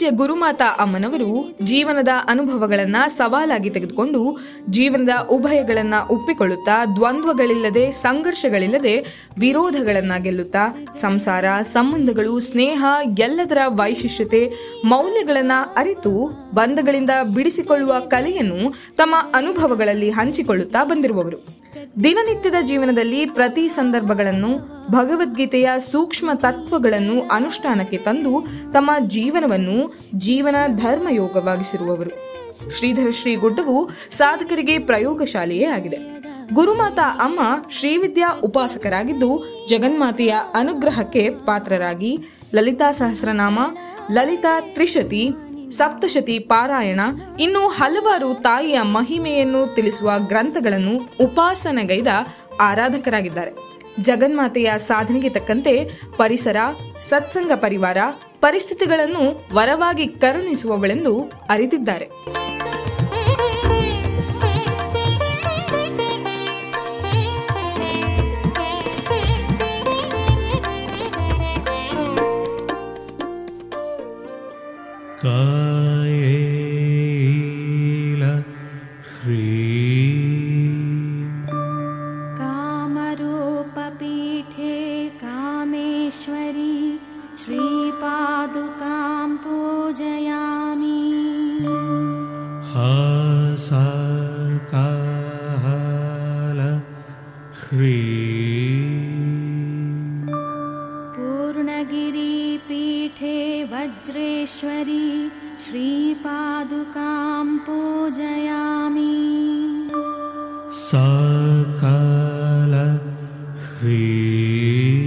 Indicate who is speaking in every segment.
Speaker 1: ಪೂಜ್ಯ ಗುರುಮಾತಾ ಅಮ್ಮನವರು ಜೀವನದ ಅನುಭವಗಳನ್ನ ಸವಾಲಾಗಿ ತೆಗೆದುಕೊಂಡು ಜೀವನದ ಉಭಯಗಳನ್ನ ಒಪ್ಪಿಕೊಳ್ಳುತ್ತಾ ದ್ವಂದ್ವಗಳಿಲ್ಲದೆ ಸಂಘರ್ಷಗಳಿಲ್ಲದೆ ವಿರೋಧಗಳನ್ನ ಗೆಲ್ಲುತ್ತಾ ಸಂಸಾರ ಸಂಬಂಧಗಳು ಸ್ನೇಹ ಎಲ್ಲದರ ವೈಶಿಷ್ಟ್ಯತೆ ಮೌಲ್ಯಗಳನ್ನ ಅರಿತು ಬಂಧಗಳಿಂದ ಬಿಡಿಸಿಕೊಳ್ಳುವ ಕಲೆಯನ್ನು ತಮ್ಮ ಅನುಭವಗಳಲ್ಲಿ ಹಂಚಿಕೊಳ್ಳುತ್ತಾ ಬಂದಿರುವವರು ದಿನನಿತ್ಯದ ಜೀವನದಲ್ಲಿ ಪ್ರತಿ ಸಂದರ್ಭಗಳನ್ನು ಭಗವದ್ಗೀತೆಯ ಸೂಕ್ಷ್ಮ ತತ್ವಗಳನ್ನು ಅನುಷ್ಠಾನಕ್ಕೆ ತಂದು ತಮ್ಮ ಜೀವನವನ್ನು ಜೀವನ ಧರ್ಮಯೋಗವಾಗಿಸಿರುವವರು ಶ್ರೀಧರ ಶ್ರೀ ಗುಡ್ಡವು ಸಾಧಕರಿಗೆ ಪ್ರಯೋಗಶಾಲೆಯೇ ಆಗಿದೆ ಗುರುಮಾತಾ ಅಮ್ಮ ಶ್ರೀವಿದ್ಯಾ ಉಪಾಸಕರಾಗಿದ್ದು ಜಗನ್ಮಾತೆಯ ಅನುಗ್ರಹಕ್ಕೆ ಪಾತ್ರರಾಗಿ ಲಲಿತಾ ಸಹಸ್ರನಾಮ ಲಲಿತಾ ತ್ರಿಶತಿ ಸಪ್ತಶತಿ ಪಾರಾಯಣ ಇನ್ನು ಹಲವಾರು ತಾಯಿಯ ಮಹಿಮೆಯನ್ನು ತಿಳಿಸುವ ಗ್ರಂಥಗಳನ್ನು ಉಪಾಸನೆಗೈದ ಆರಾಧಕರಾಗಿದ್ದಾರೆ ಜಗನ್ಮಾತೆಯ ಸಾಧನೆಗೆ ತಕ್ಕಂತೆ ಪರಿಸರ ಸತ್ಸಂಗ ಪರಿವಾರ ಪರಿಸ್ಥಿತಿಗಳನ್ನು ವರವಾಗಿ ಕರುಣಿಸುವವಳೆಂದು ಅರಿತಿದ್ದಾರೆ
Speaker 2: कायेल ह्रीं
Speaker 3: कामरूपपीठे कामेश्वरी श्रीपादुकां पूजयामि
Speaker 2: हासाकाल ह्रीं
Speaker 3: पूर्णगिरिपीठे वज्रेश्वरी श्रीपादुकां पूजयामि
Speaker 2: साकाल ह्रीं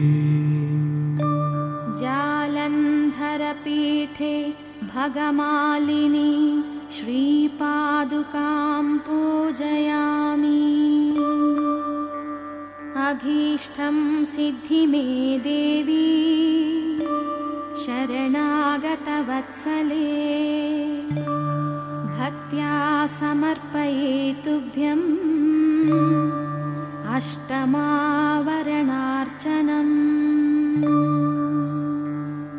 Speaker 3: जालन्धरपीठे भगमालिनी श्रीपादुकां पूजयामि अभीष्टं सिद्धि मे देवी शरणागतवत्सले भक्त्या समर्पये तुभ्यम् अष्टमावरणार्चनम्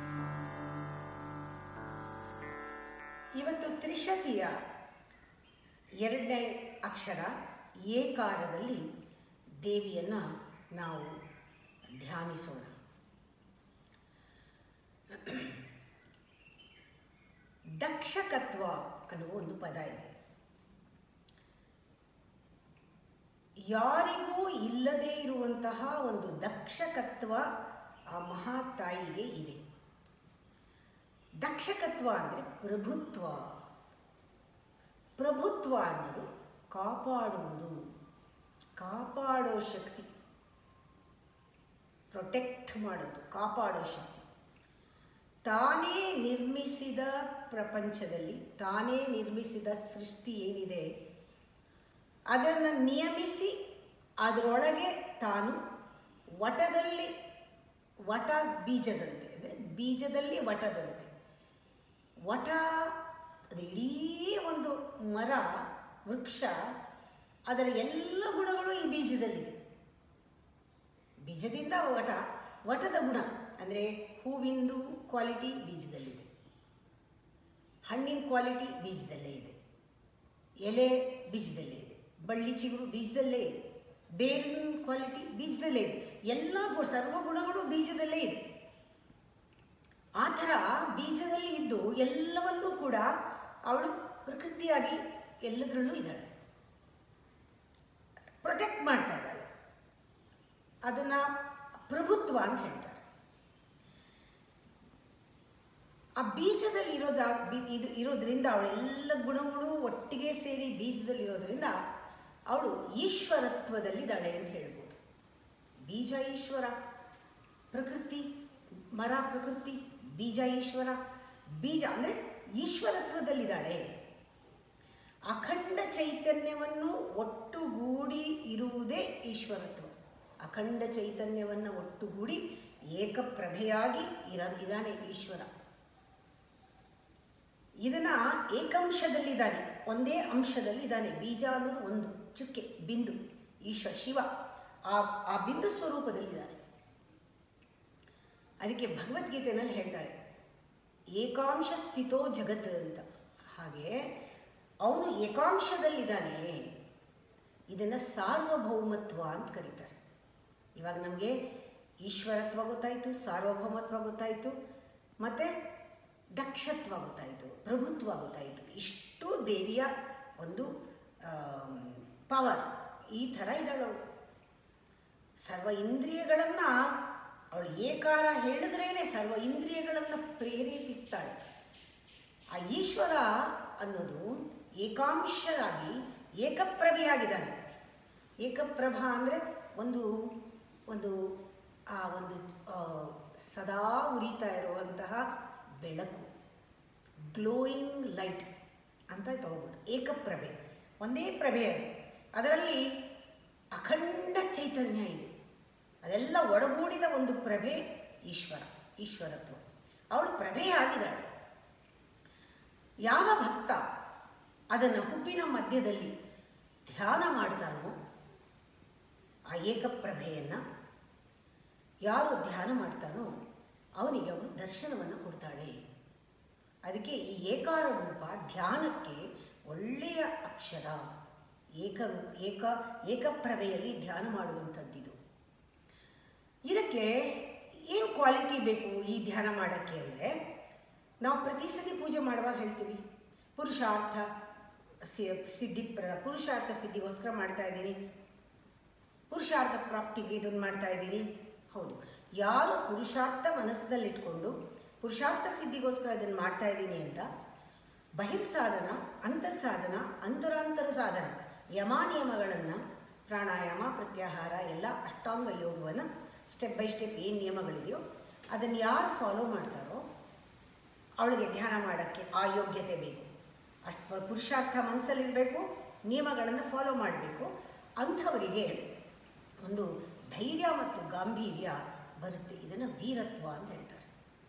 Speaker 4: ಇವತ್ತು ತ್ರಿಶತಿಯ ಎರಡನೇ ಅಕ್ಷರ ಏಕಾರದಲ್ಲಿ ದೇವಿಯನ್ನು ನಾವು ಧ್ಯಾನಿಸೋಣ ದಕ್ಷಕತ್ವ ಅನ್ನುವ ಒಂದು ಪದ ಇದೆ ಯಾರಿಗೂ ಇಲ್ಲದೇ ಇರುವಂತಹ ಒಂದು ದಕ್ಷಕತ್ವ ಆ ಮಹಾತಾಯಿಗೆ ಇದೆ ದಕ್ಷಕತ್ವ ಅಂದರೆ ಪ್ರಭುತ್ವ ಪ್ರಭುತ್ವ ಅನ್ನೋದು ಕಾಪಾಡುವುದು ಕಾಪಾಡೋ ಶಕ್ತಿ ಪ್ರೊಟೆಕ್ಟ್ ಮಾಡೋದು ಕಾಪಾಡೋ ಶಕ್ತಿ ತಾನೇ ನಿರ್ಮಿಸಿದ ಪ್ರಪಂಚದಲ್ಲಿ ತಾನೇ ನಿರ್ಮಿಸಿದ ಸೃಷ್ಟಿ ಏನಿದೆ ಅದನ್ನು ನಿಯಮಿಸಿ ಅದರೊಳಗೆ ತಾನು ವಟದಲ್ಲಿ ವಟ ಬೀಜದಂತೆ ಅಂದರೆ ಬೀಜದಲ್ಲಿ ವಟದಂತೆ ವಟ ಅದು ಇಡೀ ಒಂದು ಮರ ವೃಕ್ಷ ಅದರ ಎಲ್ಲ ಗುಣಗಳು ಈ ಬೀಜದಲ್ಲಿದೆ ಬೀಜದಿಂದ ವಟ ವಟದ ಗುಣ ಅಂದರೆ ಹೂವಿಂದು ಕ್ವಾಲಿಟಿ ಬೀಜದಲ್ಲಿದೆ ಹಣ್ಣಿನ ಕ್ವಾಲಿಟಿ ಬೀಜದಲ್ಲೇ ಇದೆ ಎಲೆ ಬೀಜದಲ್ಲೇ ಇದೆ ಬಳ್ಳಿ ಚಿಗುರು ಬೀಜದಲ್ಲೇ ಇದೆ ಬೇರಿನ ಕ್ವಾಲಿಟಿ ಬೀಜದಲ್ಲೇ ಇದೆ ಎಲ್ಲ ಗು- ಸರ್ವ ಗುಣಗಳು ಬೀಜದಲ್ಲೇ ಇದೆ ಆ ಥರ ಬೀಜದಲ್ಲಿ ಇದ್ದು ಎಲ್ಲವನ್ನೂ ಕೂಡ ಅವಳು ಪ್ರಕೃತಿಯಾಗಿ ಎಲ್ಲದರಲ್ಲೂ ಇದ್ದಾಳೆ ಪ್ರೊಟೆಕ್ಟ್ ಮಾಡ್ತಾ ಇದ್ದಾಳೆ ಅದನ್ನು ಪ್ರಭುತ್ವ ಅಂತ ಹೇಳ್ತಾರೆ ಆ ಬೀಜದಲ್ಲಿ ಇರೋದ ಬಿ- ಇದು ಇರೋದ್ರಿಂದ ಅವಳೆಲ್ಲ ಗುಣಗಳು ಒಟ್ಟಿಗೆ ಸೇರಿ ಬೀಜದಲ್ಲಿ ಇರೋದ್ರಿಂದ ಅವಳು ಈಶ್ವರತ್ವದಲ್ಲಿದ್ದಾಳೆ ಅಂತ ಹೇಳ್ಬೋದು ಬೀಜ ಈಶ್ವರ ಪ್ರಕೃತಿ ಮರ ಪ್ರಕೃತಿ ಬೀಜ ಈಶ್ವರ ಬೀಜ ಅಂದರೆ ಈಶ್ವರತ್ವದಲ್ಲಿದ್ದಾಳೆ ಅಖಂಡ ಚೈತನ್ಯವನ್ನು ಒಟ್ಟುಗೂಡಿ ಇರುವುದೇ ಈಶ್ವರತ್ವ ಅಖಂಡ ಚೈತನ್ಯವನ್ನು ಒಟ್ಟುಗೂಡಿ ಏಕಪ್ರಭೆಯಾಗಿ ಇರ ಇದ್ದಾನೆ ಈಶ್ವರ ಇದನ್ನ ಏಕಂಶದಲ್ಲಿದ್ದಾನೆ ಒಂದೇ ಅಂಶದಲ್ಲಿದ್ದಾನೆ ಬೀಜ ಅನ್ನೋದು ಒಂದು ಚುಕ್ಕೆ ಬಿಂದು ಈಶ್ವರ ಶಿವ ಆ ಆ ಬಿಂದು ಸ್ವರೂಪದಲ್ಲಿದ್ದಾನೆ ಅದಕ್ಕೆ ಭಗವದ್ಗೀತೆಯಲ್ಲಿ ಹೇಳ್ತಾರೆ ಏಕಾಂಶ ಸ್ಥಿತೋ ಜಗತ್ ಅಂತ ಹಾಗೆ ಅವನು ಏಕಾಂಶದಲ್ಲಿದ್ದಾನೆ ಇದನ್ನು ಸಾರ್ವಭೌಮತ್ವ ಅಂತ ಕರೀತಾರೆ ಇವಾಗ ನಮಗೆ ಈಶ್ವರತ್ವ ಗೊತ್ತಾಯಿತು ಸಾರ್ವಭೌಮತ್ವ ಗೊತ್ತಾಯಿತು ಮತ್ತು ದಕ್ಷತ್ವ ಗೊತ್ತಾಯಿತು ಪ್ರಭುತ್ವ ಗೊತ್ತಾಯಿತು ಇಷ್ಟು ದೇವಿಯ ಒಂದು ಪವರ್ ಈ ಥರ ಇದ್ದಾಳೆ ಅವಳು ಸರ್ವ ಇಂದ್ರಿಯಗಳನ್ನು ಅವಳು ಏಕಾರ ಹೇಳಿದ್ರೇ ಸರ್ವ ಇಂದ್ರಿಯಗಳನ್ನು ಪ್ರೇರೇಪಿಸ್ತಾಳೆ ಆ ಈಶ್ವರ ಅನ್ನೋದು ಏಕಾಂಶರಾಗಿ ಏಕಪ್ರಭೆಯಾಗಿದ್ದಾನೆ ಏಕಪ್ರಭಾ ಅಂದರೆ ಒಂದು ಒಂದು ಆ ಒಂದು ಆ, ಸದಾ ಉರಿತಾ ಇರುವಂತಹ ಬೆಳಕು ಗ್ಲೋಯಿಂಗ್ ಲೈಟ್ ಅಂತ ತಗೋಬೋದು ಏಕಪ್ರಭೆ ಒಂದೇ ಪ್ರಭೆ ಅದು ಅದರಲ್ಲಿ ಅಖಂಡ ಚೈತನ್ಯ ಇದೆ ಅದೆಲ್ಲ ಒಡಗೂಡಿದ ಒಂದು ಪ್ರಭೆ ಈಶ್ವರ ಈಶ್ವರತ್ವ ಅವಳು ಪ್ರಭೆಯಾಗಿದ್ದಾಳೆ ಯಾವ ಭಕ್ತ ಅದನ್ನು ಹುಬ್ಬಿನ ಮಧ್ಯದಲ್ಲಿ ಧ್ಯಾನ ಮಾಡ್ತಾನೋ ಆ ಏಕಪ್ರಭೆಯನ್ನು ಯಾರು ಧ್ಯಾನ ಮಾಡ್ತಾನೋ ಅವನಿಗೆ ಅವನು ದರ್ಶನವನ್ನು ಕೊಡ್ತಾಳೆ ಅದಕ್ಕೆ ಈ ಏಕಾರ ರೂಪ ಧ್ಯಾನಕ್ಕೆ ಒಳ್ಳೆಯ ಅಕ್ಷರ ಏಕರು ಏಕ ಏಕಪ್ರಭೆಯಲ್ಲಿ ಧ್ಯಾನ ಮಾಡುವಂಥದ್ದಿದು ಇದಕ್ಕೆ ಏನು ಕ್ವಾಲಿಟಿ ಬೇಕು ಈ ಧ್ಯಾನ ಮಾಡೋಕ್ಕೆ ಅಂದರೆ ನಾವು ಪ್ರತಿ ಸತಿ ಪೂಜೆ ಮಾಡುವಾಗ ಹೇಳ್ತೀವಿ ಪುರುಷಾರ್ಥ ಸಿ ಸಿದ್ಧಿಪ್ರದ ಪುರುಷಾರ್ಥ ಸಿದ್ಧಿಗೋಸ್ಕರ ಮಾಡ್ತಾ ಇದ್ದೀನಿ ಪುರುಷಾರ್ಥ ಪ್ರಾಪ್ತಿಗೆ ಇದನ್ನು ಮಾಡ್ತಾ ಇದ್ದೀನಿ ಹೌದು ಯಾರು ಪುರುಷಾರ್ಥ ಮನಸ್ಸಿನಲ್ಲಿಟ್ಕೊಂಡು ಪುರುಷಾರ್ಥ ಸಿದ್ಧಿಗೋಸ್ಕರ ಇದನ್ನು ಮಾಡ್ತಾ ಇದ್ದೀನಿ ಅಂತ ಬಹಿರ್ ಸಾಧನ ಅಂತರ್ ಸಾಧನ ಅಂತರಾಂತರ ಸಾಧನ ಯಮಾನಿಯಮಗಳನ್ನು ಪ್ರಾಣಾಯಾಮ ಪ್ರತ್ಯಾಹಾರ ಎಲ್ಲ ಅಷ್ಟಾಂಗ ಯೋಗವನ್ನು ಸ್ಟೆಪ್ ಬೈ ಸ್ಟೆಪ್ ಏನು ನಿಯಮಗಳಿದೆಯೋ ಅದನ್ನು ಯಾರು ಫಾಲೋ ಮಾಡ್ತಾರೋ ಅವಳಿಗೆ ಧ್ಯಾನ ಮಾಡೋಕ್ಕೆ ಆ ಯೋಗ್ಯತೆ ಬೇಕು ಅಷ್ಟು ಪುರುಷಾರ್ಥ ಮನಸ್ಸಲ್ಲಿರಬೇಕು ನಿಯಮಗಳನ್ನು ಫಾಲೋ ಮಾಡಬೇಕು ಅಂಥವರಿಗೆ ಒಂದು ಧೈರ್ಯ ಮತ್ತು ಗಾಂಭೀರ್ಯ ಬರುತ್ತೆ ಇದನ್ನು ವೀರತ್ವ ಅಂತ ಹೇಳ್ತಾರೆ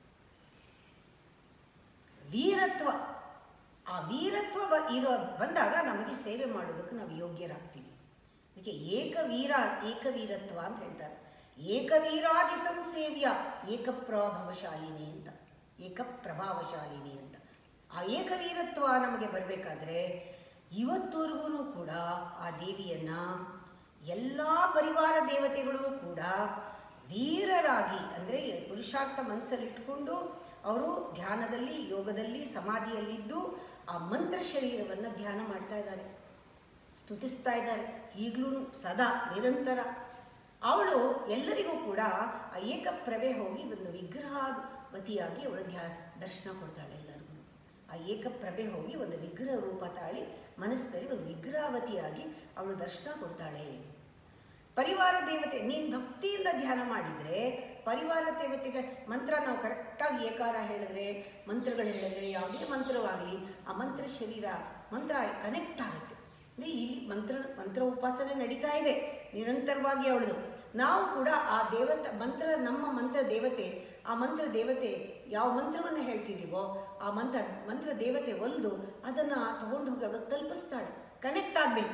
Speaker 4: ವೀರತ್ವ ಆ ವೀರತ್ವ ಬ ಇರೋ ಬಂದಾಗ ನಮಗೆ ಸೇವೆ ಮಾಡೋದಕ್ಕೆ ನಾವು ಯೋಗ್ಯರಾಗ್ತೀವಿ ಅದಕ್ಕೆ ಏಕವೀರ ಏಕವೀರತ್ವ ಅಂತ ಹೇಳ್ತಾರೆ ಏಕವೀರಾದಿ ಸಂಸೇವ್ಯ ಏಕಪ್ರಭಾವಶಾಲಿನಿ ಅಂತ ಏಕಪ್ರಭಾವಶಾಲಿನಿ ಅಂತ ಆ ಏಕವೀರತ್ವ ನಮಗೆ ಬರಬೇಕಾದ್ರೆ ಇವತ್ತವರೆಗೂ ಕೂಡ ಆ ದೇವಿಯನ್ನು ಎಲ್ಲ ಪರಿವಾರ ದೇವತೆಗಳು ಕೂಡ ವೀರರಾಗಿ ಅಂದರೆ ಪುರುಷಾರ್ಥ ಮನಸ್ಸಲ್ಲಿಟ್ಕೊಂಡು ಅವರು ಧ್ಯಾನದಲ್ಲಿ ಯೋಗದಲ್ಲಿ ಸಮಾಧಿಯಲ್ಲಿದ್ದು ಆ ಮಂತ್ರ ಶರೀರವನ್ನು ಧ್ಯಾನ ಮಾಡ್ತಾ ಇದ್ದಾರೆ ಸ್ತುತಿಸ್ತಾ ಇದ್ದಾರೆ ಈಗಲೂ ಸದಾ ನಿರಂತರ ಅವಳು ಎಲ್ಲರಿಗೂ ಕೂಡ ಆ ಏಕಪ್ರಭೆ ಹೋಗಿ ಒಂದು ವಿಗ್ರಹವತಿಯಾಗಿ ಅವಳು ಧ್ಯ ದರ್ಶನ ಕೊಡ್ತಾಳೆ ಎಲ್ಲರಿಗೂ ಆ ಏಕಪ್ರಭೆ ಹೋಗಿ ಒಂದು ವಿಗ್ರಹ ರೂಪ ತಾಳಿ ಮನಸ್ಸಿನಲ್ಲಿ ಒಂದು ವಿಗ್ರಹವತಿಯಾಗಿ ಅವಳು ದರ್ಶನ ಕೊಡ್ತಾಳೆ ಪರಿವಾರ ದೇವತೆ ನೀನು ಭಕ್ತಿಯಿಂದ ಧ್ಯಾನ ಮಾಡಿದರೆ ಪರಿವಾರ ದೇವತೆಗಳ ಮಂತ್ರ ನಾವು ಕರೆಕ್ಟಾಗಿ ಏಕಾರ ಹೇಳಿದ್ರೆ ಮಂತ್ರಗಳು ಹೇಳಿದ್ರೆ ಯಾವುದೇ ಮಂತ್ರವಾಗಲಿ ಆ ಮಂತ್ರ ಶರೀರ ಮಂತ್ರ ಕನೆಕ್ಟ್ ಆಗುತ್ತೆ ಅಂದರೆ ಇಲ್ಲಿ ಮಂತ್ರ ಮಂತ್ರ ಉಪಾಸನೆ ನಡೀತಾ ಇದೆ ನಿರಂತರವಾಗಿ ಅವಳದು ನಾವು ಕೂಡ ಆ ದೇವತ ಮಂತ್ರ ನಮ್ಮ ಮಂತ್ರ ದೇವತೆ ಆ ಮಂತ್ರ ದೇವತೆ ಯಾವ ಮಂತ್ರವನ್ನು ಹೇಳ್ತಿದ್ದೀವೋ ಆ ಮಂತ್ರ ಮಂತ್ರ ದೇವತೆ ಒಲ್ದು ಅದನ್ನು ತಗೊಂಡು ಹೋಗಿ ಅವಳು ತಲುಪಿಸ್ತಾಳೆ ಕನೆಕ್ಟ್ ಆಗಬೇಕು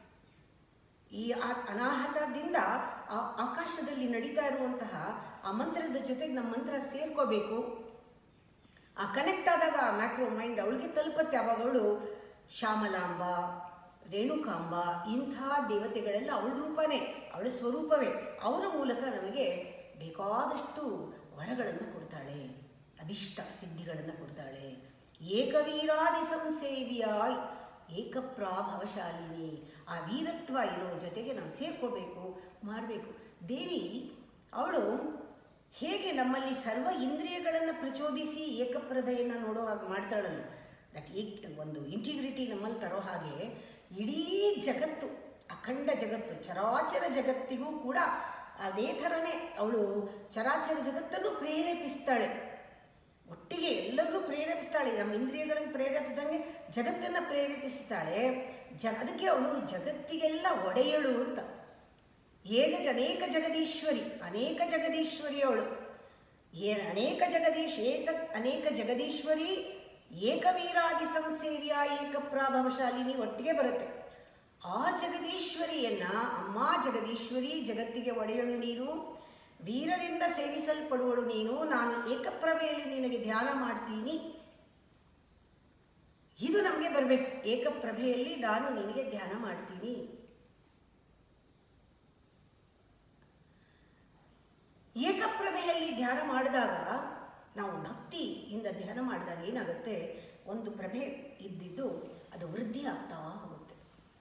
Speaker 4: ಈ ಆ- ಅನಾಹತದಿಂದ ಆ ಆಕಾಶದಲ್ಲಿ ನಡೀತಾ ಇರುವಂತಹ ಆ ಮಂತ್ರದ ಜೊತೆಗೆ ನಮ್ಮ ಮಂತ್ರ ಸೇರ್ಕೋಬೇಕು ಆ ಕನೆಕ್ಟ್ ಆದಾಗ ಆ ಮ್ಯಾಕ್ರೋ ಮೈಂಡ್ ಅವಳಿಗೆ ತಲುಪತ್ತೆ ಅವಾಗ ಅವಳು ಶ್ಯಾಮಲಾಂಬ ರೇಣುಕಾಂಬ ಇಂತಹ ದೇವತೆಗಳೆಲ್ಲ ಅವಳ ರೂಪನೇ ಅವಳ ಸ್ವರೂಪವೇ ಅವರ ಮೂಲಕ ನಮಗೆ ಬೇಕಾದಷ್ಟು ವರಗಳನ್ನು ಕೊಡ್ತಾಳೆ ಅಭಿಷ್ಟ ಸಿದ್ಧಿಗಳನ್ನು ಕೊಡ್ತಾಳೆ ಏಕವೀರಾದಿ ಸಂಸೇವ್ಯ ಏಕಪ್ರಾಭವಶಾಲಿನಿ ಆ ವೀರತ್ವ ಇರೋ ಜೊತೆಗೆ ನಾವು ಸೇರ್ಕೋಬೇಕು ಮಾಡಬೇಕು ದೇವಿ ಅವಳು ಹೇಗೆ ನಮ್ಮಲ್ಲಿ ಸರ್ವ ಇಂದ್ರಿಯಗಳನ್ನು ಪ್ರಚೋದಿಸಿ ಏಕಪ್ರಭೆಯನ್ನು ನೋಡೋ ಹಾಗೆ ಮಾಡ್ತಾಳಲ್ಲ ದಟ್ ಏಕ್ ಒಂದು ಇಂಟಿಗ್ರಿಟಿ ನಮ್ಮಲ್ಲಿ ತರೋ ಹಾಗೆ ಇಡೀ ಜಗತ್ತು ಅಖಂಡ ಜಗತ್ತು ಚರಾಚರ ಜಗತ್ತಿಗೂ ಕೂಡ ಅದೇ ಥರನೇ ಅವಳು ಚರಾಚರ ಜಗತ್ತನ್ನು ಪ್ರೇರೇಪಿಸ್ತಾಳೆ ಒಟ್ಟಿಗೆ ಎಲ್ಲರನ್ನೂ ಪ್ರೇರೇಪಿಸ್ತಾಳೆ ನಮ್ಮ ಇಂದ್ರಿಯಗಳನ್ನು ಪ್ರೇರೇಪಿಸಿದಂಗೆ ಜಗತ್ತನ್ನು ಪ್ರೇರೇಪಿಸ್ತಾಳೆ ಜ ಅದಕ್ಕೆ ಅವಳು ಜಗತ್ತಿಗೆಲ್ಲ ಒಡೆಯಳು ಅಂತ ಏಕ ಅನೇಕ ಜಗದೀಶ್ವರಿ ಅನೇಕ ಜಗದೀಶ್ವರಿ ಅವಳು ಏನ ಅನೇಕ ಜಗದೀಶ್ ಏತತ್ ಅನೇಕ ಜಗದೀಶ್ವರಿ ಏಕವೀರಾದಿ ಸಂಸೇವ್ಯ ಏಕಪ್ರಾಭವಶಾಲಿನಿ ಒಟ್ಟಿಗೆ ಬರುತ್ತೆ ಆ ಜಗದೀಶ್ವರಿಯನ್ನ ಅಮ್ಮ ಜಗದೀಶ್ವರಿ ಜಗತ್ತಿಗೆ ಒಡೆಯಳು ನೀನು ವೀರರಿಂದ ಸೇವಿಸಲ್ಪಡುವಳು ನೀನು ನಾನು ಏಕಪ್ರಭೆಯಲ್ಲಿ ನಿನಗೆ ಧ್ಯಾನ ಮಾಡ್ತೀನಿ ಇದು ನಮಗೆ ಬರಬೇಕು ಏಕಪ್ರಭೆಯಲ್ಲಿ ನಾನು ನಿನಗೆ ಧ್ಯಾನ ಮಾಡ್ತೀನಿ ಏಕಪ್ರಭೆಯಲ್ಲಿ ಧ್ಯಾನ ಮಾಡಿದಾಗ ನಾವು ಭಕ್ತಿಯಿಂದ ಧ್ಯಾನ ಮಾಡಿದಾಗ ಏನಾಗುತ್ತೆ ಒಂದು ಪ್ರಭೆ ಇದ್ದಿದ್ದು ಅದು ವೃದ್ಧಿ ಆಗ್ತಾ ಹೋಗುತ್ತೆ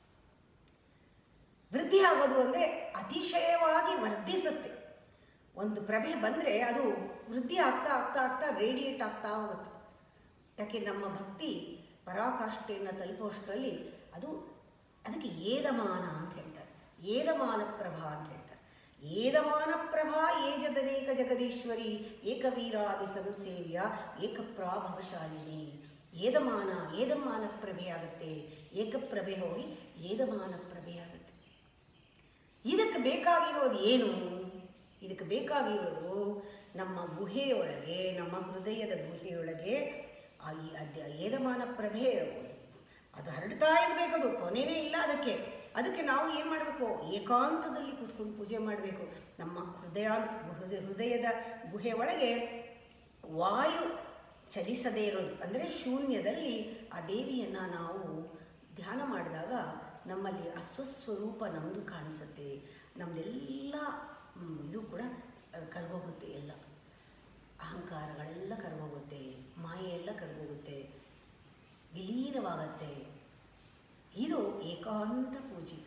Speaker 4: ವೃದ್ಧಿ ಆಗೋದು ಅಂದರೆ ಅತಿಶಯವಾಗಿ ವರ್ಧಿಸುತ್ತೆ ಒಂದು ಪ್ರಭೆ ಬಂದರೆ ಅದು ವೃದ್ಧಿ ಆಗ್ತಾ ಆಗ್ತಾ ಆಗ್ತಾ ರೇಡಿಯೇಟ್ ಆಗ್ತಾ ಹೋಗುತ್ತೆ ಯಾಕೆ ನಮ್ಮ ಭಕ್ತಿ ಪರಾಕಾಷ್ಠೆಯನ್ನು ತಲುಪುವಷ್ಟರಲ್ಲಿ ಅದು ಅದಕ್ಕೆ ಏದಮಾನ ಅಂತ ಹೇಳ್ತಾರೆ ಏದಮಾನ ಪ್ರಭಾ ಅಂತ ಹೇಳ್ತಾರೆ ಏದಮಾನ ಪ್ರಭಾ ಏಜದನೇಕ ಜಗದೀಶ್ವರಿ ಏಕವೀರಾದಿ ಸಂಸೇವ್ಯ ಏಕಪ್ರಾಭವಶಾಲಿನಿ ಏದಮಾನ ಏದಮಾನ ಪ್ರಭೆ ಆಗುತ್ತೆ ಏಕಪ್ರಭೆ ಹೋಗಿ ಏದಮಾನ ಪ್ರಭೆ ಆಗುತ್ತೆ ಇದಕ್ಕೆ ಬೇಕಾಗಿರೋದು ಏನು ಇದಕ್ಕೆ ಬೇಕಾಗಿರೋದು ನಮ್ಮ ಗುಹೆಯೊಳಗೆ ನಮ್ಮ ಹೃದಯದ ಗುಹೆಯೊಳಗೆ ಆ ಈ ಅದ್ಯ ಏದಮಾನ ಪ್ರಭೆ ಅದು ಹರಡ್ತಾ ಇರಬೇಕದು ಕೊನೆಯೇ ಇಲ್ಲ ಅದಕ್ಕೆ ಅದಕ್ಕೆ ನಾವು ಏನು ಮಾಡಬೇಕು ಏಕಾಂತದಲ್ಲಿ ಕೂತ್ಕೊಂಡು ಪೂಜೆ ಮಾಡಬೇಕು ನಮ್ಮ ಹೃದಯಾಂತ ಹೃದಯ ಹೃದಯದ ಗುಹೆ ಒಳಗೆ ವಾಯು ಚಲಿಸದೇ ಇರೋದು ಅಂದರೆ ಶೂನ್ಯದಲ್ಲಿ ಆ ದೇವಿಯನ್ನು ನಾವು ಧ್ಯಾನ ಮಾಡಿದಾಗ ನಮ್ಮಲ್ಲಿ ಅಸ್ವಸ್ವರೂಪ ನಮ್ಮದು ಕಾಣಿಸುತ್ತೆ ನಮ್ಮದೆಲ್ಲ ಮ್, ಇದು ಕೂಡ ಅಹ್, ಕರ್ಗೋಗುತ್ತೆ ಎಲ್ಲ ಅಹಂಕಾರಗಳೆಲ್ಲ ಕರ್ಗೋಗುತ್ತೆ ಮಾಯೆ ಎಲ್ಲ ಕರ್ಗೋಗುತ್ತೆ ವಿಲೀನವಾಗತ್ತೆ ಇದು ಏಕಾಂತ ಪೂಜಿತ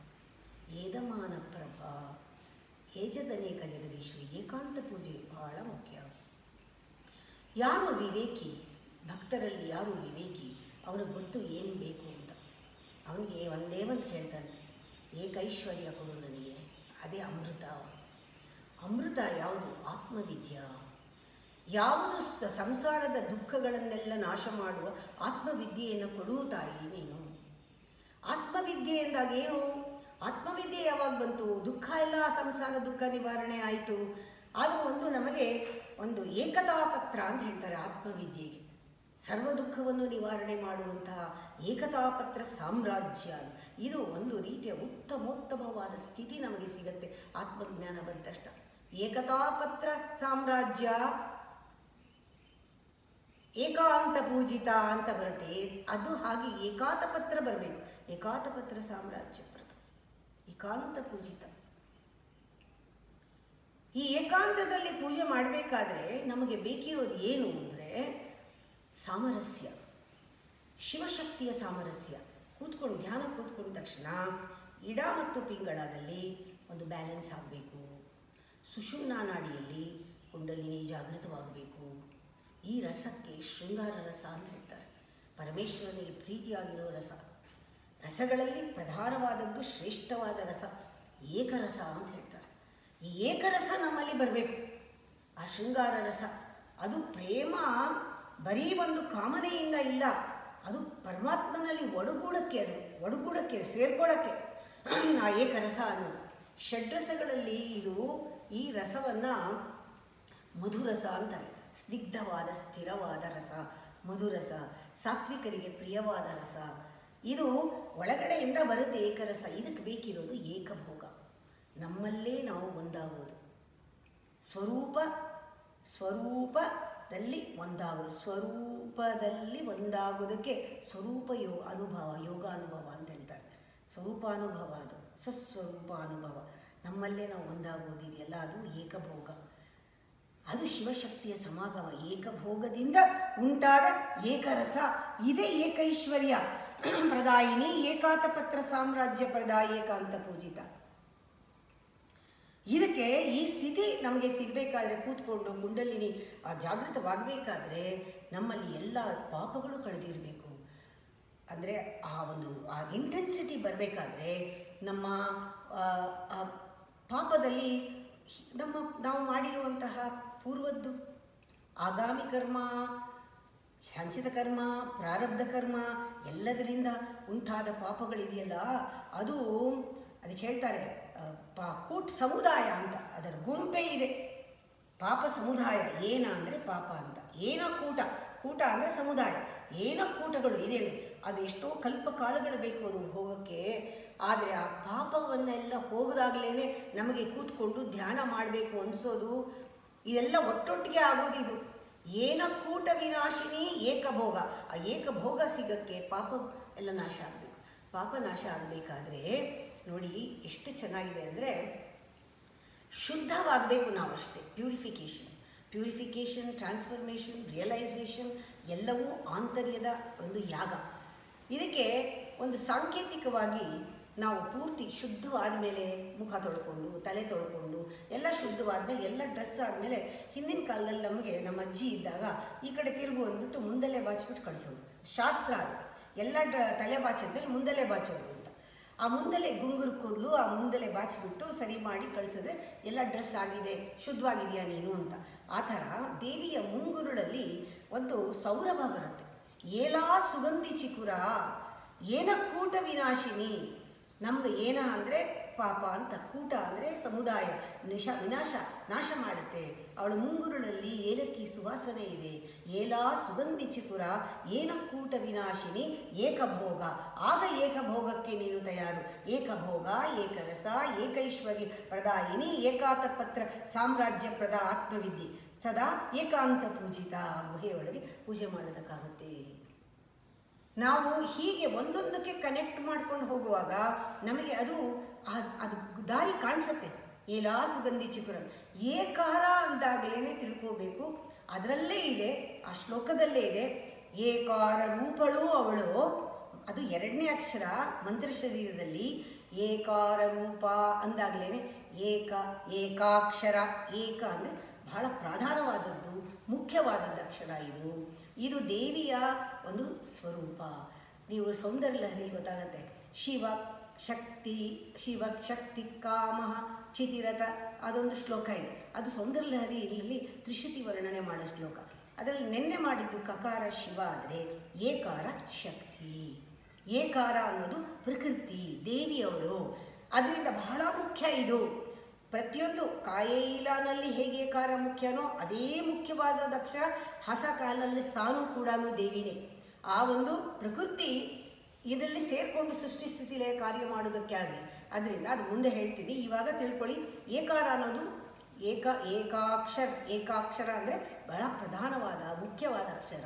Speaker 4: ಏದಮಾನ ಪ್ರಭಾ ಏಜದನೇಕ ಜಗದೀಶ್ವರಿ ಏಕಾಂತ ಪೂಜೆ ಬಹಳ ಮುಖ್ಯ ಯಾರು ವಿವೇಕಿ ಭಕ್ತರಲ್ಲಿ ಯಾರು ವಿವೇಕಿ ಅವನಿಗೆ ಗೊತ್ತು ಏನು ಬೇಕು ಅಂತ ಅವನಿಗೆ ಒಂದೇ ಒಂದು ಕೇಳ್ತಾನೆ ಏಕೈಶ್ವರ್ಯ ಕೊಡು ನನಗೆ ಅದೇ ಅಮೃತ ಅಮೃತ ಯಾವುದು ಆತ್ಮವಿದ್ಯಾ ಯಾವುದು ಸ- ಸಂಸಾರದ ದುಃಖಗಳನ್ನೆಲ್ಲ ನಾಶ ಮಾಡುವ ಆತ್ಮವಿದ್ಯೆಯನ್ನು ಕೊಡು ತಾಯಿ ನೀನು ಆತ್ಮವಿದ್ಯೆ ಎಂದಾಗ ಏನು ಆತ್ಮವಿದ್ಯೆ ಯಾವಾಗ ಬಂತು ದುಃಖ ಎಲ್ಲ ಸಂಸಾರ ದುಃಖ ನಿವಾರಣೆ ಆಯಿತು ಅದು ಒಂದು ನಮಗೆ ಒಂದು ಏಕತಾಪತ್ರ ಅಂತ ಹೇಳ್ತಾರೆ ಆತ್ಮವಿದ್ಯೆಗೆ ಸರ್ವ ದುಃಖವನ್ನು ನಿವಾರಣೆ ಮಾಡುವಂತಹ ಏಕತಾಪತ್ರ ಸಾಮ್ರಾಜ್ಯ ಇದು ಒಂದು ರೀತಿಯ ಉತ್ತಮೋತ್ತಮವಾದ ಸ್ಥಿತಿ ನಮಗೆ ಸಿಗತ್ತೆ ಆತ್ಮಜ್ಞಾನ ಬಂದ ತಕ್ಷಣ ಏಕತಾಪತ್ರ ಸಾಮ್ರಾಜ್ಯ ಏಕಾಂತ ಪೂಜಿತ ಅಂತ ಬರುತ್ತೆ ಅದು ಹಾಗೆ ಏಕಾತ ಪತ್ರ ಬರಬೇಕು ಏಕಾತ ಪತ್ರ ಸಾಮ್ರಾಜ್ಯ ಪ್ರಥ ಏಕಾಂತ ಪೂಜಿತ ಈ ಏಕಾಂತದಲ್ಲಿ ಪೂಜೆ ಮಾಡಬೇಕಾದ್ರೆ ನಮಗೆ ಬೇಕಿರೋದು ಏನು ಅಂದರೆ ಸಾಮರಸ್ಯ ಶಿವಶಕ್ತಿಯ ಸಾಮರಸ್ಯ ಕೂತ್ಕೊಂಡು ಧ್ಯಾನ ಕೂತ್ಕೊಂಡ ತಕ್ಷಣ ಇಡ ಮತ್ತು ಪಿಂಗಳದಲ್ಲಿ ಒಂದು ಬ್ಯಾಲೆನ್ಸ್ ಆಗಬೇಕು ಸುಷುಮ್ನಾ ನಾಡಿಯಲ್ಲಿ ಕುಂಡಲಿನಿ ಜಾಗೃತವಾಗಬೇಕು ಈ ರಸಕ್ಕೆ ಶೃಂಗಾರ ರಸ ಅಂತ ಹೇಳ್ತಾರೆ ಪರಮೇಶ್ವರನಿಗೆ ಪ್ರೀತಿಯಾಗಿರೋ ರಸ ರಸಗಳಲ್ಲಿ ಪ್ರಧಾನವಾದದ್ದು ಶ್ರೇಷ್ಠವಾದ ರಸ ಏಕರಸ ಅಂತ ಹೇಳ್ತಾರೆ ಈ ಏಕರಸ ನಮ್ಮಲ್ಲಿ ಬರಬೇಕು ಆ ಶೃಂಗಾರ ರಸ ಅದು ಪ್ರೇಮ ಬರೀ ಒಂದು ಕಾಮನೆಯಿಂದ ಇಲ್ಲ ಅದು ಪರಮಾತ್ಮನಲ್ಲಿ ಒಡಗೂಡಕ್ಕೆ ಅದು ಒಡಗೂಡಕ್ಕೆ ಸೇರ್ಕೊಳ್ಳೋಕ್ಕೆ ಆ ಏಕರಸ ಅನ್ನೋದು ಷಡ್ರಸಗಳಲ್ಲಿ ಇದು ಈ ರಸವನ್ನು ಮಧುರಸ ಅಂತಾರೆ ಸ್ನಿಗ್ಧವಾದ ಸ್ಥಿರವಾದ ರಸ ಮಧುರಸ ಸಾತ್ವಿಕರಿಗೆ ಪ್ರಿಯವಾದ ರಸ ಇದು ಒಳಗಡೆಯಿಂದ ಬರುತ್ತೆ ಏಕರಸ ಇದಕ್ಕೆ ಬೇಕಿರೋದು ಏಕಭೋಗ ನಮ್ಮಲ್ಲೇ ನಾವು ಒಂದಾಗೋದು ಸ್ವರೂಪ ಸ್ವರೂಪದಲ್ಲಿ ಒಂದಾಗೋದು ಸ್ವರೂಪದಲ್ಲಿ ಒಂದಾಗೋದಕ್ಕೆ ಸ್ವರೂಪ ಯೋ ಅನುಭವ ಯೋಗ ಅನುಭವ ಅಂತ ಹೇಳ್ತಾರೆ ಸ್ವರೂಪಾನುಭವ ಅದು ಸಸ್ವರೂಪಾನುಭವ ನಮ್ಮಲ್ಲೇ ನಾವು ಒಂದಾಗೋದಿದೆಯಲ್ಲ ಅದು ಏಕಭೋಗ ಅದು ಶಿವಶಕ್ತಿಯ ಸಮಾಗಮ ಏಕಭೋಗದಿಂದ ಉಂಟಾದ ಏಕರಸ ಇದೇ ಏಕೈಶ್ವರ್ಯ ಪ್ರದಾಯಿನಿ ಏಕಾತಪತ್ರ ಸಾಮ್ರಾಜ್ಯ ಪ್ರದಾಯ ಏಕಾಂತ ಪೂಜಿತ ಇದಕ್ಕೆ ಈ ಸ್ಥಿತಿ ನಮಗೆ ಸಿಗಬೇಕಾದ್ರೆ ಕೂತ್ಕೊಂಡು ಕುಂಡಲಿನಿ ಆ ಜಾಗೃತವಾಗಬೇಕಾದ್ರೆ ನಮ್ಮಲ್ಲಿ ಎಲ್ಲ ಪಾಪಗಳು ಕಳೆದಿರಬೇಕು ಅಂದರೆ ಆ ಒಂದು ಆ ಇಂಟೆನ್ಸಿಟಿ ಬರಬೇಕಾದ್ರೆ ನಮ್ಮ ಆ, ಆ ಪಾಪದಲ್ಲಿ ಹಿ- ನಮ್ಮ ನಾವು ಮಾಡಿರುವಂತಹ ಪೂರ್ವದ್ದು ಆಗಾಮಿ ಕರ್ಮ ಸಂಚಿತ ಕರ್ಮ ಪ್ರಾರಬ್ಧ ಕರ್ಮ ಎಲ್ಲದರಿಂದ ಉಂಟಾದ ಪಾಪಗಳಿದೆಯಲ್ಲ ಅದು ಅದಕ್ಕೆ ಹೇಳ್ತಾರೆ ಆ, ಪಾ ಕೂಟ್ ಸಮುದಾಯ ಅಂತ ಅದರ ಗುಂಪೇ ಇದೆ ಪಾಪ ಸಮುದಾಯ ಏನ ಅಂದರೆ ಪಾಪ ಅಂತ ಏನ ಕೂಟ ಕೂಟ ಅಂದರೆ ಸಮುದಾಯ ಏನ ಕೂಟಗಳು ಇದೇನೆ ಅದು ಎಷ್ಟೋ ಕಲ್ಪ ಕಾಲಗಳು ಬೇಕು ಅದು ಹೋಗೋಕ್ಕೆ ಆದರೆ ಆ ಪಾಪವನ್ನೆಲ್ಲ ಹೋಗದಾಗಲೇ ನಮಗೆ ಕೂತ್ಕೊಂಡು ಧ್ಯಾನ ಮಾಡಬೇಕು ಅನಿಸೋದು ಇದೆಲ್ಲ ಒಟ್ಟೊಟ್ಟಿಗೆ ಆಗೋದು ಇದು ಏನ ಕೂಟ ವಿನಾಶಿನಿ ಏಕಭೋಗ ಆ ಏಕಭೋಗ ಸಿಗಕ್ಕೆ ಪಾಪ ಎಲ್ಲ ನಾಶ ಆಗಬೇಕು ಪಾಪ ನಾಶ ಆಗಬೇಕಾದ್ರೆ ನೋಡಿ ಎಷ್ಟು ಚೆನ್ನಾಗಿದೆ ಅಂದರೆ ಶುದ್ಧವಾಗಬೇಕು ನಾವಷ್ಟೇ ಪ್ಯೂರಿಫಿಕೇಷನ್ ಪ್ಯೂರಿಫಿಕೇಷನ್ ಟ್ರಾನ್ಸ್ಫರ್ಮೇಷನ್ ರಿಯಲೈಸೇಷನ್ ಎಲ್ಲವೂ ಆಂತರ್ಯದ ಒಂದು ಯಾಗ ಇದಕ್ಕೆ ಒಂದು ಸಾಂಕೇತಿಕವಾಗಿ ನಾವು ಪೂರ್ತಿ ಶುದ್ಧವಾದ ಮೇಲೆ ಮುಖ ತೊಳ್ಕೊಂಡು ತಲೆ ತೊಳ್ಕೊಂಡು ಎಲ್ಲ ಶುದ್ಧವಾದ್ಮೇಲೆ ಎಲ್ಲ ಡ್ರೆಸ್ ಆದಮೇಲೆ ಹಿಂದಿನ ಕಾಲದಲ್ಲಿ ನಮಗೆ ನಮ್ಮ ಅಜ್ಜಿ ಇದ್ದಾಗ ಈ ಕಡೆ ತಿರುಗು ಅಂದ್ಬಿಟ್ಟು ಮುಂದಲ್ಲೇ ಬಾಚಿಬಿಟ್ಟು ಕಳಿಸೋದು ಶಾಸ್ತ್ರ ಅದು ಎಲ್ಲ ಡ್ರ ತಲೆ ಬಾಚಿದ್ಮೇಲೆ ಮುಂದಲ್ಲೇ ಬಾಚೋದು ಅಂತ ಆ ಮುಂದಲೆ ಗುಂಗುರು ಕೂದಲು ಆ ಮುಂದಲೆ ಬಾಚಿಬಿಟ್ಟು ಸರಿ ಮಾಡಿ ಕಳಿಸಿದ್ರೆ ಎಲ್ಲ ಡ್ರೆಸ್ ಆಗಿದೆ ಶುದ್ಧವಾಗಿದೆಯಾ ನೀನು ಅಂತ ಆ ಥರ ದೇವಿಯ ಮುಂಗುರುಳಲ್ಲಿ ಒಂದು ಸೌರಭ ಬರುತ್ತೆ ಏಲಾ ಸುಗಂಧಿ ಚಿಕುರ ಏನ ಕೂಟ ವಿನಾಶಿನಿ ನಮ್ದು ಏನ ಅಂದರೆ ಪಾಪ ಅಂತ ಕೂಟ ಅಂದರೆ ಸಮುದಾಯ ನಿಶ ವಿನಾಶ ನಾಶ ಮಾಡುತ್ತೆ ಅವಳ ಮುಂಗುರುಳಲ್ಲಿ ಏಲಕ್ಕಿ ಸುವಾಸನೆ ಇದೆ ಏಲಾ ಸುಗಂಧಿ ಚಿಕುರ ಏನ ಕೂಟ ವಿನಾಶಿನಿ ಏಕಭೋಗ ಆಗ ಏಕಭೋಗಕ್ಕೆ ನೀನು ತಯಾರು ಏಕಭೋಗ ಏಕರಸ ಏಕೈಶ್ವರ್ಯ ಪ್ರದಾಯಿನಿ ಏಕಾತ ಪತ್ರ ಸಾಮ್ರಾಜ್ಯ ಪ್ರದ ಆತ್ಮವಿದ್ಯೆ ಸದಾ ಏಕಾಂತ ಪೂಜಿತ ಗುಹೆಯೊಳಗೆ ಪೂಜೆ ಮಾಡೋದಕ್ಕಾಗುತ್ತೆ ನಾವು ಹೀಗೆ ಒಂದೊಂದಕ್ಕೆ ಕನೆಕ್ಟ್ ಮಾಡ್ಕೊಂಡು ಹೋಗುವಾಗ ನಮಗೆ ಅದು ಆ- ಅದು ದಾರಿ ಕಾಣಿಸುತ್ತೆ ಏಲಾ ಸುಗಂಧಿ ಚಿಗುರ ಏಕಾರ ಅಂದಾಗಲೇ ತಿಳ್ಕೋಬೇಕು ಅದರಲ್ಲೇ ಇದೆ ಆ ಶ್ಲೋಕದಲ್ಲೇ ಇದೆ ಏಕಾರ ರೂಪಳು ಅವಳು ಅದು ಎರಡನೇ ಅಕ್ಷರ ಮಂತ್ರ ಶರೀರದಲ್ಲಿ ಏಕಾರ ರೂಪ ಅಂದಾಗಲೇ ಏಕ ಏಕಾಕ್ಷರ ಏಕ ಅಂದರೆ ಬಹಳ ಪ್ರಧಾನವಾದದ್ದು ಮುಖ್ಯವಾದದ್ದು ಅಕ್ಷರ ಇದು ಇದು ದೇವಿಯ ಒಂದು ಸ್ವರೂಪ ನೀವು ಸೌಂದರ್ಯ ಲಹರಿ ಗೊತ್ತಾಗತ್ತೆ ಶಿವ ಶಕ್ತಿ ಶಿವ ಶಕ್ತಿ ಕಾಮ ಚಿತಿರಥ ಅದೊಂದು ಶ್ಲೋಕ ಇದೆ ಅದು ಸೌಂದರ್ಯ ಲಹರಿ ಇಲ್ಲಿ ತ್ರಿಶತಿ ವರ್ಣನೆ ಮಾಡೋ ಶ್ಲೋಕ ಅದರಲ್ಲಿ ನಿನ್ನೆ ಮಾಡಿದ್ದು ಕಕಾರ ಶಿವ ಆದರೆ ಏಕಾರ ಶಕ್ತಿ ಏಕಾರ ಅನ್ನೋದು ಪ್ರಕೃತಿ ದೇವಿಯವಳು ಅದರಿಂದ ಬಹಳ ಮುಖ್ಯ ಇದು ಪ್ರತಿಯೊಂದು ಕಾಯೈಲಾನಲ್ಲಿ ಹೇಗೆ ಏಕಾರ ಮುಖ್ಯನೋ ಅದೇ ಮುಖ್ಯವಾದ ಅಕ್ಷರ ಹಸ ಕಾಲಲ್ಲಿ ಸಾನು ಕೂಡ ದೇವಿನೇ ಆ ಒಂದು ಪ್ರಕೃತಿ ಇದರಲ್ಲಿ ಸೇರಿಕೊಂಡು ಸೃಷ್ಟಿ ಸ್ಥಿತಿಲೇ ಕಾರ್ಯ ಮಾಡೋದಕ್ಕೆ ಆಗಿ ಅದರಿಂದ ಅದು ಮುಂದೆ ಹೇಳ್ತೀನಿ ಇವಾಗ ತಿಳ್ಕೊಳ್ಳಿ ಏಕಾರ ಅನ್ನೋದು ಏಕ ಏಕಾಕ್ಷರ ಏಕಾಕ್ಷರ ಅಂದರೆ ಬಹಳ ಪ್ರಧಾನವಾದ ಮುಖ್ಯವಾದ ಅಕ್ಷರ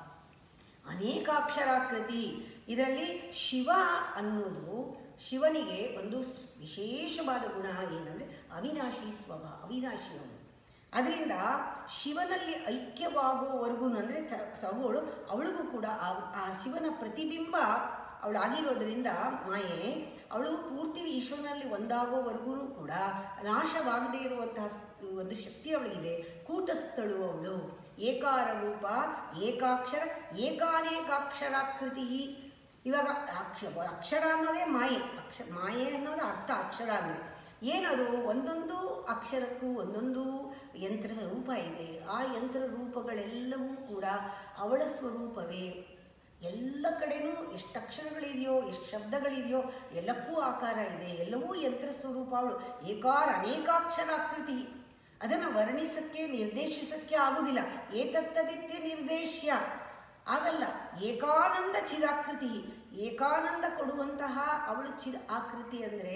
Speaker 4: ಅನೇಕಾಕ್ಷರಾಕೃತಿ ಇದರಲ್ಲಿ ಶಿವ ಅನ್ನೋದು ಶಿವನಿಗೆ ಒಂದು ಸ್- ವಿಶೇಷವಾದ ಗುಣ ಏನಂದರೆ ಅವಿನಾಶಿ ಸ್ವಭಾವ ಅವಿನಾಶಿ ಅವನು ಅದರಿಂದ ಶಿವನಲ್ಲಿ ಐಕ್ಯವಾಗುವವರೆಗೂ ಅಂದರೆ ತ ಸಗುವಳು ಅವಳಿಗೂ ಕೂಡ ಆ ಆ ಶಿವನ ಪ್ರತಿಬಿಂಬ ಅವಳಾಗಿರೋದ್ರಿಂದ ಮಾಯೆ ಅವಳು ಪೂರ್ತಿ ಈಶ್ವರನಲ್ಲಿ ಒಂದಾಗೋವರೆಗೂ ಕೂಡ ನಾಶವಾಗದೇ ಇರುವಂತಹ ಸ್- ಒಂದು ಶಕ್ತಿ ಅವಳಿಗಿದೆ ಕೂಟಸ್ಥಳು ಅವಳು ಏಕಾರ ರೂಪ ಏಕಾಕ್ಷರ ಏಕಾನೇಕಾಕ್ಷರಾಕೃತಿ ಇವಾಗ ಅಕ್ಷ ಅಕ್ಷರ ಅನ್ನೋದೇ ಮಾಯೆ ಅಕ್ಷ ಮಾಯೆ ಅನ್ನೋದು ಅರ್ಥ ಅಕ್ಷರ ಅಂದರೆ ಏನದು ಒಂದೊಂದು ಅಕ್ಷರಕ್ಕೂ ಒಂದೊಂದು ಯಂತ್ರ ರೂಪ ಇದೆ ಆ ಯಂತ್ರ ರೂಪಗಳೆಲ್ಲವೂ ಕೂಡ ಅವಳ ಸ್ವರೂಪವೇ ಎಲ್ಲ ಕಡೆನೂ ಎಷ್ಟು ಅಕ್ಷರಗಳಿದೆಯೋ ಎಷ್ಟು ಶಬ್ದಗಳಿದೆಯೋ ಎಲ್ಲಕ್ಕೂ ಆಕಾರ ಇದೆ ಎಲ್ಲವೂ ಯಂತ್ರ ಸ್ವರೂಪ ಅವಳು ಏಕಾರ ಅನೇಕಾಕ್ಷರಾಕೃತಿ ಅದನ್ನು ವರ್ಣಿಸಕ್ಕೆ ನಿರ್ದೇಶಿಸಕ್ಕೆ ಆಗುವುದಿಲ್ಲ ಏತತ್ತದಿತ್ಯ ನಿರ್ದೇಶ್ಯ ಆಗಲ್ಲ ಏಕಾನಂದ ಚಿದಾಕೃತಿ ಏಕಾನಂದ ಕೊಡುವಂತಹ ಅವಳು ಚಿದ ಆಕೃತಿ ಅಂದರೆ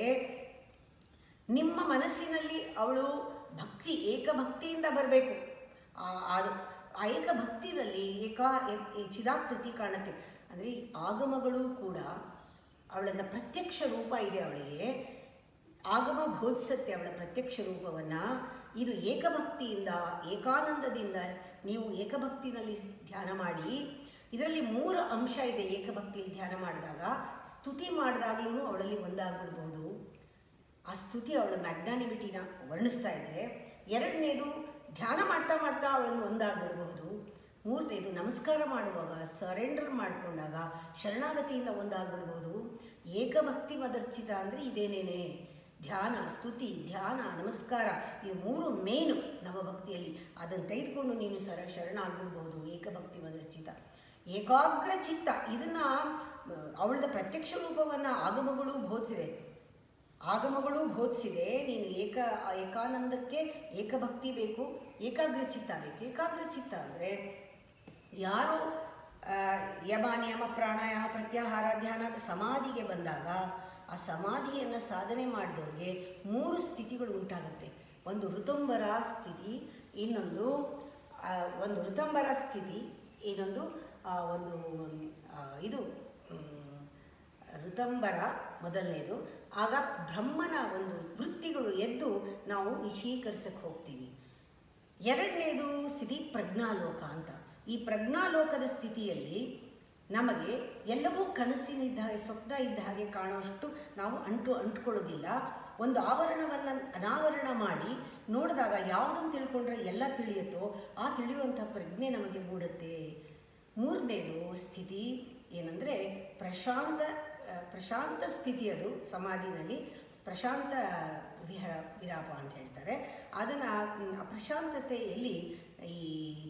Speaker 4: ನಿಮ್ಮ ಮನಸ್ಸಿನಲ್ಲಿ ಅವಳು ಭಕ್ತಿ ಏಕಭಕ್ತಿಯಿಂದ ಬರಬೇಕು ಅದು ಆ ಏಕಭಕ್ತಿನಲ್ಲಿ ಏಕಾ ಏ- ಈ ಚಿದಾಕೃತಿ ಕಾಣುತ್ತೆ ಅಂದರೆ ಆಗಮಗಳು ಕೂಡ ಅವಳನ್ನ ಪ್ರತ್ಯಕ್ಷ ರೂಪ ಇದೆ ಅವಳಿಗೆ ಆಗಮ ಬೋಧಿಸುತ್ತೆ ಅವಳ ಪ್ರತ್ಯಕ್ಷ ರೂಪವನ್ನು ಇದು ಏಕಭಕ್ತಿಯಿಂದ ಏಕಾನಂದದಿಂದ ನೀವು ಏಕಭಕ್ತಿನಲ್ಲಿ ಧ್ಯಾನ ಮಾಡಿ ಇದರಲ್ಲಿ ಮೂರು ಅಂಶ ಇದೆ ಏಕಭಕ್ತಿಯಲ್ಲಿ ಧ್ಯಾನ ಮಾಡಿದಾಗ ಸ್ತುತಿ ಮಾಡಿದಾಗಲೂ ಅವಳಲ್ಲಿ ಒಂದಾಗ್ಬಿಡ್ಬೋದು ಆ ಸ್ತುತಿ ಅವಳ ಮ್ಯಾಗ್ನಾನಿಮಿಟಿನ ವರ್ಣಿಸ್ತಾ ಇದ್ದರೆ ಎರಡನೇದು ಧ್ಯಾನ ಮಾಡ್ತಾ ಮಾಡ್ತಾ ಅವಳನ್ನು ಒಂದಾಗ್ಬಿಡ್ಬಹುದು ಮೂರನೇದು ನಮಸ್ಕಾರ ಮಾಡುವಾಗ ಸರೆಂಡರ್ ಮಾಡಿಕೊಂಡಾಗ ಶರಣಾಗತಿಯಿಂದ ಒಂದಾಗ್ಬಿಡ್ಬೋದು ಏಕಭಕ್ತಿ ಮದರ್ಚಿತ ಅಂದರೆ ಇದೇನೇನೆ ಧ್ಯಾನ ಸ್ತುತಿ ಧ್ಯಾನ ನಮಸ್ಕಾರ ಇದು ಮೂರು ಮೇನು ನವಭಕ್ತಿಯಲ್ಲಿ ಅದನ್ನು ತೆಗೆದುಕೊಂಡು ನೀನು ಸರ ಶರಣಾಗ್ಬಿಡ್ಬೋದು ಏಕಭಕ್ತಿ ಮದರ್ಚಿತ ಏಕಾಗ್ರ ಚಿತ್ತ ಇದನ್ನು ಅವಳದ ಪ್ರತ್ಯಕ್ಷ ರೂಪವನ್ನು ಆಗಮಗಳು ಬೋಧಿಸಿದೆ ಆಗಮಗಳು ಬೋಧಿಸಿದೆ ನೀನು ಏಕ ಏಕಾನಂದಕ್ಕೆ ಏಕಭಕ್ತಿ ಬೇಕು ಏಕಾಗ್ರ ಚಿತ್ತ ಬೇಕು ಏಕಾಗ್ರ ಚಿತ್ತ ಅಂದರೆ ಯಾರು ಆ, ಯಮ ನಿಯಮ ಪ್ರಾಣಾಯಾಮ ಪ್ರತ್ಯಾಹಾರ ಧ್ಯಾನ ಸಮಾಧಿಗೆ ಬಂದಾಗ ಆ ಸಮಾಧಿಯನ್ನು ಸಾಧನೆ ಮಾಡಿದವ್ರಿಗೆ ಮೂರು ಸ್ಥಿತಿಗಳು ಉಂಟಾಗುತ್ತೆ ಒಂದು ಋತಂಬರ ಸ್ಥಿತಿ ಇನ್ನೊಂದು ಆ, ಒಂದು ಋತಂಬರ ಸ್ಥಿತಿ ಇನ್ನೊಂದು ಆ, ಒಂದು ಆ, ಇದು ಮ್, ಋತಂಬರ ಮೊದಲನೇದು ಆಗ ಬ್ರಹ್ಮನ ಒಂದು ವೃತ್ತಿಗಳು ಎದ್ದು ನಾವು ವಿಶೀಕರಿಸಕ್ಕೆ ಹೋಗ್ತೀವಿ ಎರಡನೇದು ಸ್ಥಿತಿ ಪ್ರಜ್ಞಾಲೋಕ ಅಂತ ಈ ಪ್ರಜ್ಞಾಲೋಕದ ಸ್ಥಿತಿಯಲ್ಲಿ ನಮಗೆ ಎಲ್ಲವೂ ಕನಸಿನಿದ್ದ ಹಾಗೆ ಸ್ವಪ್ನ ಇದ್ದ ಹಾಗೆ ಕಾಣುವಷ್ಟು ನಾವು ಅಂಟು ಅಂಟ್ಕೊಳ್ಳೋದಿಲ್ಲ ಒಂದು ಆವರಣವನ್ನು ಅನಾವರಣ ಮಾಡಿ ನೋಡಿದಾಗ ಯಾವುದನ್ನು ತಿಳ್ಕೊಂಡ್ರೆ ಎಲ್ಲ ತಿಳಿಯುತ್ತೋ ಆ ತಿಳಿಯುವಂಥ ಪ್ರಜ್ಞೆ ನಮಗೆ ಮೂಡುತ್ತೆ ಮೂರನೇದು ಸ್ಥಿತಿ ಏನಂದರೆ ಪ್ರಶಾಂತ ಆ, ಪ್ರಶಾಂತ ಸ್ಥಿತಿ ಅದು ಸಮಾಧಿನಲ್ಲಿ ಪ್ರಶಾಂತ ವಿಹಾರ ವಿರಾಪ ಅಂತ ಹೇಳ್ತಾರೆ ಅದನ್ನು ಆ ಪ್ರಶಾಂತತೆಯಲ್ಲಿ ಈ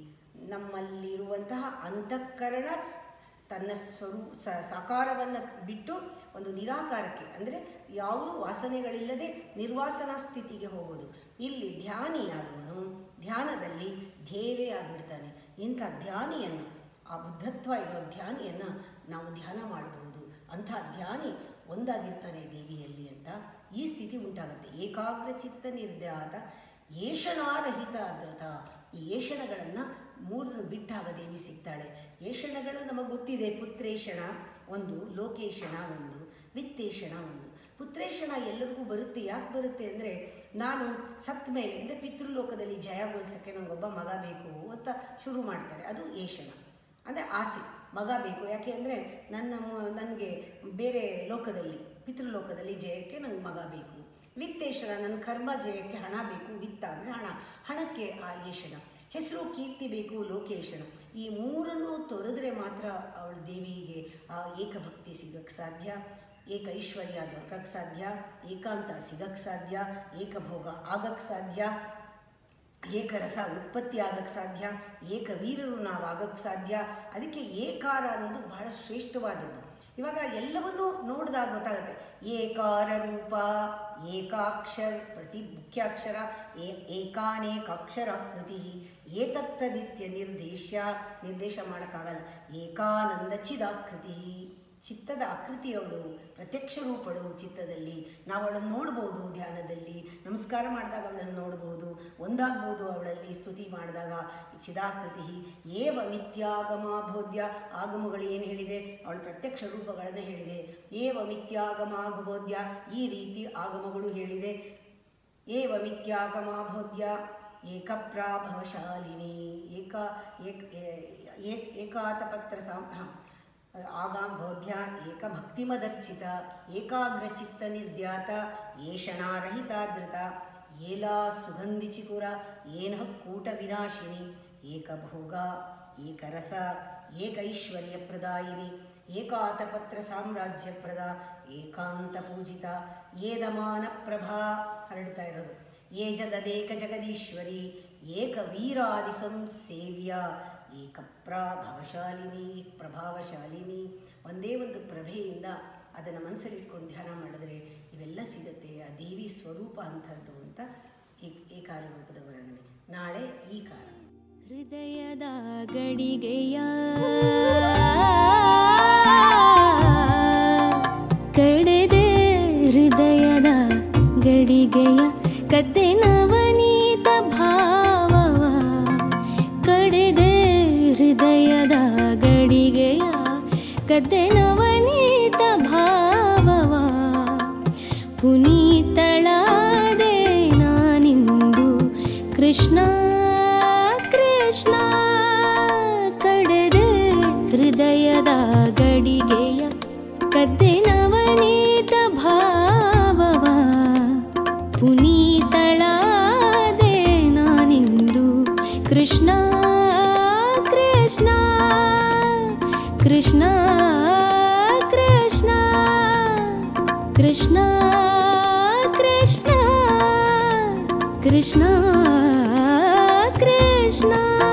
Speaker 4: ನಮ್ಮಲ್ಲಿರುವಂತಹ ಅಂತಃಕರಣ ಸ್- ತನ್ನ ಸ್ವರೂ ಸ ಸಾಕಾರವನ್ನು ಬಿಟ್ಟು ಒಂದು ನಿರಾಕಾರಕ್ಕೆ ಅಂದರೆ ಯಾವುದೂ ವಾಸನೆಗಳಿಲ್ಲದೆ ನಿರ್ವಾಸನಾ ಸ್ಥಿತಿಗೆ ಹೋಗೋದು ಇಲ್ಲಿ ಧ್ಯಾನಿಯಾದವನು ಧ್ಯಾನದಲ್ಲಿ ಧ್ಯೇಯವೇ ಆಗಿಬಿಡ್ತಾನೆ ಇಂಥ ಧ್ಯಾನಿಯನ್ನು ಆ ಬುದ್ಧತ್ವ ಇರೋ ಧ್ಯಾನಿಯನ್ನು ನಾವು ಧ್ಯಾನ ಮಾಡಬಹುದು ಅಂಥ ಧ್ಯಾನಿ ಒಂದಾಗಿರ್ತಾನೆ ದೇವಿಯಲ್ಲಿ ಅಂತ ಈ ಸ್ಥಿತಿ ಉಂಟಾಗುತ್ತೆ ಏಕಾಗ್ರ ಚಿತ್ತ ನಿರ್ಧಾತ ಏಷಣಾರಹಿತ ಧೃತ ಈ ಏಷಣಗಳನ್ನು ಮೂರನ್ನು ಬಿಟ್ಟಾಗ ದೇವಿ ಸಿಗ್ತಾಳೆ ಏಷಣಗಳು ನಮಗೆ ಗೊತ್ತಿದೆ ಪುತ್ರೇಷಣ ಒಂದು ಲೋಕೇಶಣ ಒಂದು ವಿತ್ತೇಷಣ ಒಂದು ಪುತ್ರೇಷಣ ಎಲ್ಲರಿಗೂ ಬರುತ್ತೆ ಯಾಕೆ ಬರುತ್ತೆ ಅಂದರೆ ನಾನು ಸತ್ತ ಮೇಲೆ ಅಂದರೆ ಪಿತೃಲೋಕದಲ್ಲಿ ಜಯಗೊಳಿಸೋಕ್ಕೆ ನನಗೊಬ್ಬ ಮಗ ಬೇಕು ಅಂತ ಶುರು ಮಾಡ್ತಾರೆ ಅದು ಏಷಣ ಅಂದರೆ ಆಸೆ ಮಗ ಬೇಕು ಯಾಕೆ ಅಂದರೆ ನನ್ನ ಮ- ನನಗೆ ಬೇರೆ ಲೋಕದಲ್ಲಿ ಪಿತೃಲೋಕದಲ್ಲಿ ಜಯಕ್ಕೆ ನನಗೆ ಮಗ ಬೇಕು ವಿತ್ತೇಷಣ ನನ್ನ ಕರ್ಮ ಜಯಕ್ಕೆ ಹಣ ಬೇಕು ವಿತ್ತ ಅಂದರೆ ಹಣ ಹಣಕ್ಕೆ ಆ ಏಷಣ ಹೆಸರು ಕೀರ್ತಿ ಬೇಕು ಲೋಕೇಶಣ ಈ ಮೂರನ್ನು ತೊರೆದ್ರೆ ಮಾತ್ರ ಅವಳ ದೇವಿಗೆ ಆ ಏಕಭಕ್ತಿ ಸಿಗಕ್ಕೆ ಸಾಧ್ಯ ಏಕ ಐಶ್ವರ್ಯ ದೊರಕಕ್ಕೆ ಸಾಧ್ಯ ಏಕಾಂತ ಸಿಗಕ್ಕೆ ಸಾಧ್ಯ ಏಕಭೋಗ ಆಗಕ್ಕೆ ಸಾಧ್ಯ ಏಕರಸ ಉತ್ಪತ್ತಿ ಆಗಕ್ಕೆ ಸಾಧ್ಯ ಏಕವೀರರು ನಾವು ಆಗಕ್ಕೆ ಸಾಧ್ಯ ಅದಕ್ಕೆ ಏಕಾರ ಅನ್ನೋದು ಬಹಳ ಶ್ರೇಷ್ಠವಾದದ್ದು ಇವಾಗ ಎಲ್ಲವನ್ನೂ ನೋಡಿದಾಗ ಗೊತ್ತಾಗುತ್ತೆ ಏಕಾರ ರೂಪ ಏಕಾಕ್ಷರ ಪ್ರತಿ ಮುಖ್ಯಾಕ್ಷರ ಏ ಏಕಾನೇಕಾಕ್ಷರ ಕೃತಿ ಏತತ್ತದಿತ್ಯ ನಿರ್ದೇಶ ನಿರ್ದೇಶ ಮಾಡೋಕ್ಕಾಗಲ್ಲ ಏಕಾನಂದ ಚಿದಾಕೃತಿ ಚಿತ್ತದ ಆಕೃತಿಯವಳು ಪ್ರತ್ಯಕ್ಷ ರೂಪಳು ಚಿತ್ತದಲ್ಲಿ ನಾವು ಅವಳನ್ನು ನೋಡ್ಬೋದು ಧ್ಯಾನದಲ್ಲಿ ನಮಸ್ಕಾರ ಮಾಡಿದಾಗ ಅವಳನ್ನು ನೋಡ್ಬೋದು ಒಂದಾಗ್ಬೋದು ಅವಳಲ್ಲಿ ಸ್ತುತಿ ಮಾಡಿದಾಗ ಚಿದಾಕೃತಿ ಏವ ಮಿಥ್ಯಾಗಮ ಬೋಧ್ಯ ಆಗಮಗಳು ಏನು ಹೇಳಿದೆ ಅವಳ ಪ್ರತ್ಯಕ್ಷ ರೂಪಗಳನ್ನು ಹೇಳಿದೆ ಏವ ಮಿಥ್ಯಾಗಮ ಬೋಧ್ಯ ಈ ರೀತಿ ಆಗಮಗಳು ಹೇಳಿದೆ ಏವ ಮಿಥ್ಯಾಗಮ ಬೋಧ್ಯ ಏಕಪ್ರಾಭವಶಾಲಿನಿ ಏಕ ಏಕ ಏಕ್ ಏಕಾತಪತ್ರ ಸಾಂ ಹಾಂ ಆಗಾಂ ಬೋಧ್ಯ ಏಕಭಕ್ತಿಮದರ್ಚಿತ ಏಕಾಗ್ರಚಿತ್ತ ನಿರ್ಧ್ಯಾತ ಏಷಣಾರಹಿತಾದೃತ ಏಲಾ ಸುಗಂಧಿ ಚಿಕುರ ಏನ ಕೂಟ ವಿನಾಶಿನಿ ಏಕಭೋಗ ಏಕರಸ ಏಕೈಶ್ವರ್ಯಪ್ರದಾಯಿನಿ ಏಕಾತಪತ್ರ ಸಾಮ್ರಾಜ್ಯಪ್ರದ ಏಕಾಂತ ಪೂಜಿತ ಏದಮಾನ ಪ್ರಭಾ ಹರಡ್ತಾ ಇರೋದು ಏಜದೇಕ ಜಗದೀಶ್ವರಿ ಏಕವೀರಾದಿ ಸಂಸೇವ್ಯ ಏಕಪ್ರಾಭವಶಾಲಿನಿ ಪ್ರಭಾವಶಾಲಿನಿ ಒಂದೇ ಒಂದು ಪ್ರಭೆಯಿಂದ ಅದನ್ನು ಮನಸ್ಸಲ್ಲಿಟ್ಕೊಂಡು ಧ್ಯಾನ ಮಾಡಿದ್ರೆ ಇವೆಲ್ಲ ಸಿಗುತ್ತೆ ಆ ದೇವಿ ಸ್ವರೂಪ ಅಂಥದ್ದು ಅಂತ ಈ ಏಕಾರ ರೂಪದ ವರ್ಣನೆ ನಾಳೆ ಈ ಕಾರ
Speaker 5: ಹೃದಯದ ಗಡಿಗೆಯ ಕಡೆದೆ ಹೃದಯದ ಗಡಿಗೆಯ ಕತ್ತೆ ನವನೀತ ಭಾವವ ಕಡೆದೆ ಹೃದಯದ ಗಡಿಗೆಯ ಕತ್ತೆ ನವನೀತ ಭಾವವ ಪುನೀತಳಾದೆ ನಾನಿಂದು ಕೃಷ್ಣ ಕೃಷ್ಣ ಕಡೆದೆ ಹೃದಯದ ಗಡಿಗೆಯ ಕದ್ದೆ ನವನೀತ ಭಾವವ ಪುನೀತಳಾದೆ ನಾನಿಂದು ಕೃಷ್ಣ ಕೃಷ್ಣ ಕೃಷ್ಣ ಕೃಷ್ಣ ಕೃಷ್ಣ ಕೃಷ್ಣ ಕೃಷ್ಣ ಕೃಷ್ಣ